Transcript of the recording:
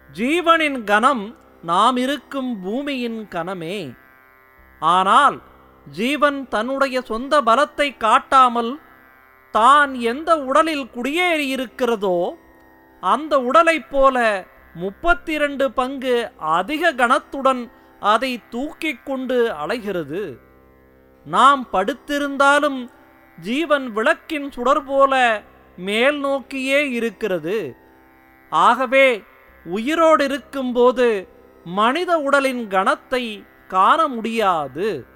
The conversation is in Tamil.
ஜீவனின் கனம் நாம் இருக்கும் பூமியின் கனமே ஆனால் ஜீவன் தன்னுடைய சொந்த பலத்தை காட்டாமல் தான் எந்த உடலில் குடியேறியிருக்கிறதோ அந்த உடலைப் போல முப்பத்திரண்டு பங்கு அதிக கனத்துடன் அதை தூக்கிக் கொண்டு அலைகிறது நாம் படுத்திருந்தாலும் ஜீவன் விளக்கின் சுடர் போல மேல் நோக்கியே இருக்கிறது ஆகவே உயிரோடு இருக்கும்போது மனித உடலின் கணத்தை காண முடியாது